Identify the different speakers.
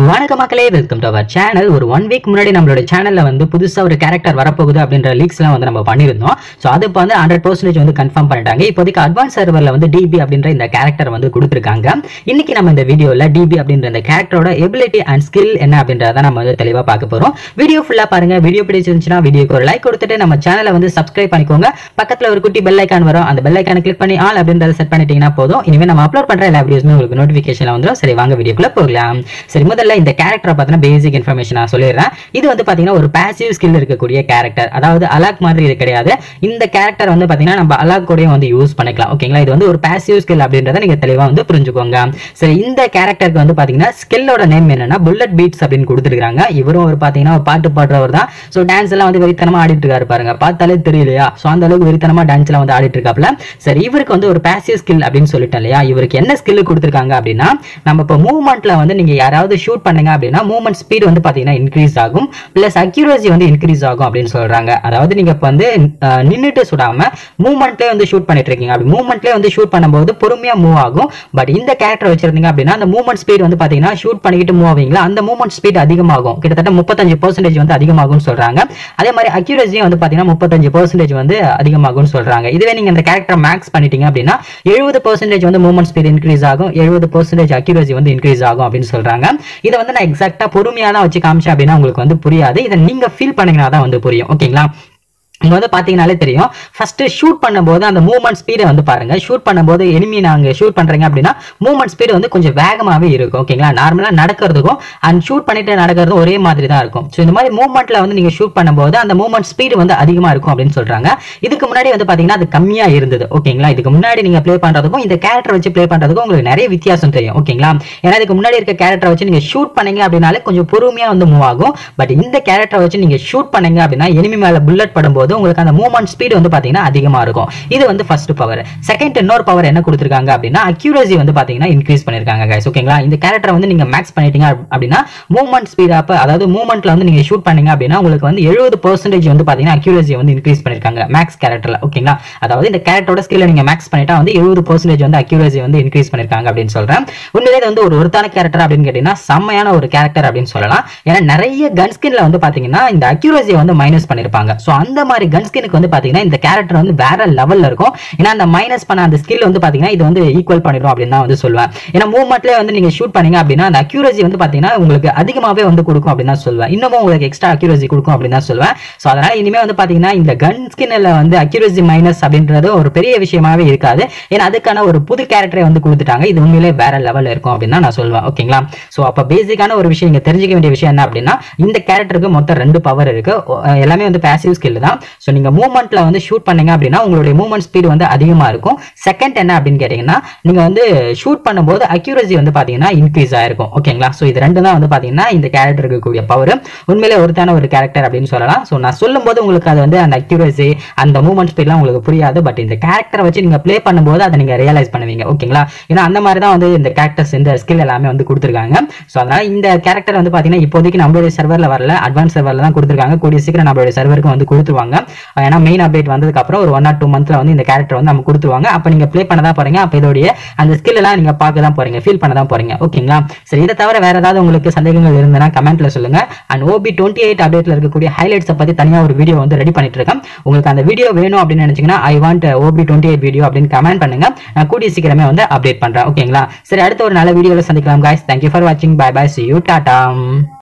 Speaker 1: வணக்க மக்களே welcome to our channel ஒரு ஒன் வீக் முன்னாடி நம்மளோட சேனல்ல வந்து புதுசா ஒரு கேரக்டர் வரப்போகுது அப்படின்ற லீக்ஸ்லாம் வந்து நம்ம பண்ணியிருந்தோம் ஸோ அது இப்போ வந்து ஹண்ட்ரட் பர்சன்டேஜ் வந்து கன்ஃபார்ம் பண்ணிட்டாங்க இப்போதைக்கு அட்வான்ஸ் சர்வரில் வந்து டிபி அப்படின்ற இந்த கேரக்டர் வந்து கொடுத்துருக்காங்க இன்னைக்கு நம்ம இந்த வீடியோவில் டிபி அப்படின்ற இந்த கேரக்டரோட எபிலிட்டி அண்ட் ஸ்கில் என்ன அப்படின்றத நம்ம வந்து தெளிவாக பார்க்க போறோம் வீடியோ ஃபுல்லாக பாருங்க வீடியோ பிடிச்சிருந்துச்சுன்னா வீடியோக்கு ஒரு லைக் கொடுத்துட்டு நம்ம சேனலை வந்து சப்ஸ்கிரைப் பண்ணிக்கோங்க பக்கத்தில் ஒரு குட்டி பெல் ஐக்கான் வரும் அந்த பெல் ஐக்கானை கிளிக் பண்ணி ஆல் அப்படின்றத செட் பண்ணிட்டீங்கன்னா போதும் இனிமேல் நம்ம அப்லோட் பண்ற எல்லா வீடியோஸுமே உங்களுக்கு நோட்டிஃபிகேஷன் வந்துடும் சரி வாங்க வீடியோக்குள்ள போகலாம் சரி முதல்ல இந்த கேரக்டரை பார்த்தீங்கன்னா பேசிக் இன்ஃபர்மேஷன் நான் சொல்லிடுறேன் இது வந்து பார்த்தீங்கன்னா ஒரு பாசிவ் ஸ்கில் இருக்கக்கூடிய கேரக்டர் அதாவது அலாக் மாதிரி இது கிடையாது இந்த கேரக்டர் வந்து பார்த்தீங்கன்னா நம்ம அலாக் கூடயும் வந்து யூஸ் பண்ணிக்கலாம் ஓகேங்களா இது வந்து ஒரு பாசிவ் ஸ்கில் அப்படின்றத நீங்க தெளிவாக வந்து புரிஞ்சுக்கோங்க சரி இந்த கேரக்டருக்கு வந்து பார்த்தீங்கன்னா ஸ்கில்லோட நேம் என்னன்னா புல்லட் பீட்ஸ் அப்படின்னு கொடுத்துருக்காங்க இவரும் ஒரு பார்த்தீங்கன்னா ஒரு பாட்டு பாடுறவர் தான் ஸோ டான்ஸ் எல்லாம் வந்து வெறித்தனமா ஆடிட்டு இருக்காரு பாருங்க பார்த்தாலே தெரியலையா ஸோ அந்த அளவுக்கு வெறித்தனமா டான்ஸ் எல்லாம் வந்து ஆடிட்டு இருக்காப்ல சரி இவருக்கு வந்து ஒரு பாசிவ் ஸ்கில் அப்படின்னு சொல்லிட்டேன் இல்லையா இவருக்கு என்ன ஸ்கில் கொடுத்துருக்காங்க அப்படின்னா நம்ம இப்போ மூவ்மெண்ட்ல வந்து நீங்க யாராவது ஷூட் பண்ணுங்க அப்படின்னா மூவ்மெண்ட் ஸ்பீட் வந்து பாத்தீங்கன்னா இன்க்ரீஸ் ஆகும் பிளஸ் அக்யூரசி வந்து இன்க்ரீஸ் ஆகும் அப்படின்னு சொல்றாங்க அதாவது நீங்க இப்போ வந்து அஹ், நின்னுட்டு சுடாம மூவ்மெண்ட்லேயே வந்து ஷூட் பண்ணிட்டு இருக்கீங்க அப்படி மூவ்மெண்ட்லேயே வந்து ஷூட் பண்ணும்போது பொறுமையா மூவ் ஆகும் பட் இந்த கேரக்டர் வச்சிருந்தீங்க அப்படின்னா அந்த மூவ்மெண்ட் ஸ்பீட் வந்து பாத்தீங்கன்னா ஷூட் பண்ணிக்கிட்டு மூவ் ஆவீங்களா அந்த மூவ்மெண்ட் ஸ்பீட் அதிகமாகும் கிட்டத்தட்ட முப்பத்தஞ்சு பர்சன்டேஜ் வந்து அதிகமாகும்னு சொல்றாங்க அதே மாதிரி அக்யூரசியும் வந்து பாத்தீங்கன்னா முப்பத்தஞ்சு பர்சன்டேஜ் வந்து அதிகமாகும்னு சொல்றாங்க இதுவே நீங்க இந்த கேரக்டர் மேக்ஸ் பண்ணிட்டீங்க அப்படின்னா எழுபது பர்சன்டேஜ் வந்து மூவ்மெண்ட் ஸ்பீட் இன்க்ரீஸ் ஆகும் எழுபது பர்சன்டேஜ் அக்யூரசி வந்து இன்க்ரீஸ் ஆகும் அப்படின்னு சொல்றாங்க இதை வந்து நான் எக்ஸாக்டா பொறுமையா தான் வச்சு காமிச்சேன் அப்படின்னா உங்களுக்கு வந்து புரியாது இதை நீங்க ஃபீல் பண்ணீங்கன்னா தான் வந்து புரியும் ஓகேங்களா இங்க வந்து பாத்தீங்கனாலே தெரியும் ஃபர்ஸ்ட் ஷூட் பண்ணும்போது அந்த மூவ்மெண்ட் ஸ்பீடை வந்து பாருங்க ஷூட் பண்ணும்போது எனிமி நாங்க ஷூட் பண்றீங்க அப்படின்னா மூவ்மெண்ட் ஸ்பீடு வந்து கொஞ்சம் வேகமாவே இருக்கும் ஓகேங்களா நார்மலா நடக்கிறதுக்கும் அண்ட் ஷூட் பண்ணிட்டு நடக்கிறதும் ஒரே மாதிரி தான் இருக்கும் ஸோ இந்த மாதிரி மூவ்மெண்ட்ல வந்து நீங்க ஷூட் பண்ணும்போது அந்த மூவ்மெண்ட் ஸ்பீடு வந்து அதிகமா இருக்கும் அப்படின்னு சொல்றாங்க இதுக்கு முன்னாடி வந்து பாத்தீங்கன்னா அது கம்மியா இருந்தது ஓகேங்களா இதுக்கு முன்னாடி நீங்க ப்ளே பண்றதுக்கும் இந்த கேரக்டர் வச்சு ப்ளே பண்றதுக்கும் உங்களுக்கு நிறைய வித்தியாசம் தெரியும் ஓகேங்களா ஏன்னா இதுக்கு முன்னாடி இருக்க கேரக்டர் வச்சு நீங்க ஷூட் பண்ணீங்க அப்படின்னாலே கொஞ்சம் பொறுமையா வந்து மூவ் ஆகும் பட் இந்த கேரக்டர் வச்சு நீங்க ஷூட் பண்ணீங்க அப்படின்னா எனிமி மேல புல்லட் படும்போது உங்களுக்கு அந்த மூவ்மெண்ட் ஸ்பீடு வந்து பாத்தீங்கன்னா அதிகமா இருக்கும் இது வந்து ஃபர்ஸ்ட் பவர் செகண்ட் இன்னொரு பவர் என்ன கொடுத்துருக்காங்க அப்படின்னா அக்யூரசி வந்து பாத்தீங்கன்னா இன்க்ரீஸ் பண்ணிருக்காங்க guys ஓகேங்களா இந்த கேரக்டர் வந்து நீங்க மேக்ஸ் பண்ணிட்டீங்க அப்~ அப்படின்னா மூவ்மெண்ட் ஸ்பீட் அப்ப அதாவது மூவ்மெண்ட்ல வந்து நீங்க ஷூட் பண்ணீங்க அப்படின்னா உங்களுக்கு வந்து எழுபது பர்சன்டேஜ் வந்து பாத்தீங்கன்னா அக்யூரசி வந்து இன்க்ரீஸ் பண்ணிருக்காங்க மேக்ஸ் கேரக்டர்ல ஓகேங்களா அதாவது இந்த கேரக்டரோட ஸ்கில்ல நீங்க மேக்ஸ் பண்ணிட்டா வந்து எழுபது பர்சன்டேஜ் வந்து அக்யூரசி வந்து இன்க்ரீஸ் பண்ணிருக்காங்க அப்படின்னு சொல்றேன் உண்மையிலே இது வந்து ஒரு ஒருத்தான கேரக்டர் அப்படின்னு கேட்டீங்கன்னா செம்மையான ஒரு கேரக்டர் அப்படின்னு சொல்லலாம் ஏன்னா நிறைய கன் ஸ்கின்ல வந்து பாத்தீங்கன்னா இந்த அக்யூரசியை வந்து மைனஸ் பண்ணிருப்பாங்க ஸோ அந்த மாதிரி கன் ஸ்கினுக்கு வந்து பாத்தீங்கன்னா இந்த கேரக்டர் வந்து வேற லெவல்ல இருக்கும் ஏன்னா அந்த மைனஸ் பண்ண அந்த ஸ்கில் வந்து பாத்தீங்கன்னா இது வந்து ஈக்குவல் பண்ணிடும் அப்படின்னு தான் வந்து சொல்லுவேன் ஏன்னா மூவ்மெண்ட்லேயே வந்து நீங்க ஷூட் பண்ணீங்க அப்படின்னா அந்த அக்யூரசி வந்து பாத்தீங்கன்னா உங்களுக்கு அதிகமாவே வந்து கொடுக்கும் அப்படின்னு தான் சொல்லுவேன் இன்னமும் உங்களுக்கு எக்ஸ்ட்ரா அக்யூரசி கொடுக்கும் அப்படின்னு தான் சொல்லுவேன் ஸோ அதனால இனிமே வந்து பாத்தீங்கன்னா இந்த கன் ஸ்கின்ல வந்து அக்யூரசி மைனஸ் அப்படின்றது ஒரு பெரிய விஷயமாவே இருக்காது ஏன்னா அதுக்கான ஒரு புது கேரக்டரை வந்து கொடுத்துட்டாங்க இது உண்மையிலே வேற லெவல்ல இருக்கும் அப்படின்னு தான் நான் சொல்லுவேன் ஓகேங்களா ஸோ அப்போ பேசிக்கான ஒரு விஷயம் இங்க தெரிஞ்சுக்க வேண்டிய விஷயம் என்ன அப்படின்னா இந்த கேரக்டருக்கு மொத்தம் ரெண்டு பவர் இருக்கு ஒ- அஹ் எல்லாமே வந்து பேசிவ் ஸ்கில் தான் ஸோ நீங்க மூவ்மெண்ட்ல வந்து ஷூட் பண்ணீங்க அப்படின்னா உங்களுடைய மூவ்மெண்ட் ஸ்பீடு வந்து அதிகமா இருக்கும் செகண்ட் என்ன அப்படின்னு கேட்டீங்கன்னா நீங்க வந்து ஷூட் பண்ணும்போது அக்யூரசி வந்து பாத்தீங்கன்னா இன்க்ரீஸ் ஆயிருக்கும் ஓகேங்களா ஸோ இது ரெண்டு தான் வந்து பாத்தீங்கன்னா இந்த கேரக்டருக்கு கூடிய பவர் உண்மையிலே ஒருத்தான ஒரு கேரக்டர் அப்படின்னு சொல்லலாம் ஸோ நான் சொல்லும்போது உங்களுக்கு அது வந்து அந்த அக்யூரசி அந்த மூவ்மெண்ட் ஸ்பீட்லாம் உங்களுக்கு புரியாது பட் இந்த கேரக்டரை வச்சு நீங்க ப்ளே பண்ணும்போது அதை நீங்க ரியலைஸ் பண்ணுவீங்க ஓகேங்களா ஏன்னா அந்த மாதிரி தான் வந்து இந்த கேரக்டர்ஸ் இந்த ஸ்கில் எல்லாமே வந்து கொடுத்துருக்காங்க ஸோ அதனால இந்த கேரக்டர் வந்து பாத்தீங்கன்னா இப்போதைக்கு நம்மளுடைய சர்வர்ல வரல அட்வான்ஸ் சர்வர்ல தான் கொடுத்துருக்காங்க கூடிய சீக்கிரம் நம்மளுடைய சர்வருக்கு வந்து கொடுத்துருவாங்க ஏன்னா மெயின் அப்டேட் வந்ததுக்கு அப்புறம் ஒரு ஒன் ஆர் டூ மந்த்ல வந்து இந்த கேரக்டர் வந்து நம்ம கொடுத்துருவாங்க அப்ப நீங்க ப்ளே பண்ண தான் போறீங்க அப்ப இதோடைய அந்த ஸ்கில் எல்லாம் நீங்க பார்க்க தான் போறீங்க ஃபீல் பண்ண தான் போறீங்க ஓகேங்களா சரி இதை தவிர வேற ஏதாவது உங்களுக்கு சந்தேகங்கள் இருந்ததுன்னா கமெண்ட்ல சொல்லுங்க அண்ட் ஓபி டுவெண்ட்டி எயிட் அப்டேட்ல இருக்கக்கூடிய ஹைலைட்ஸை பத்தி தனியா ஒரு வீடியோ வந்து ரெடி பண்ணிட்டு இருக்கேன் உங்களுக்கு அந்த வீடியோ வேணும் அப்படின்னு நினைச்சீங்கன்னா I want OB twenty eight video அப்படின்னு கமெண்ட் பண்ணுங்க நான் கூடிய சீக்கிரமே வந்து அப்டேட் பண்றேன் ஓகேங்களா சரி அடுத்த ஒரு நல்ல வீடியோல சந்திக்கலாம் guys thank you ஃபார் வாட்சிங் bye bye see you Tata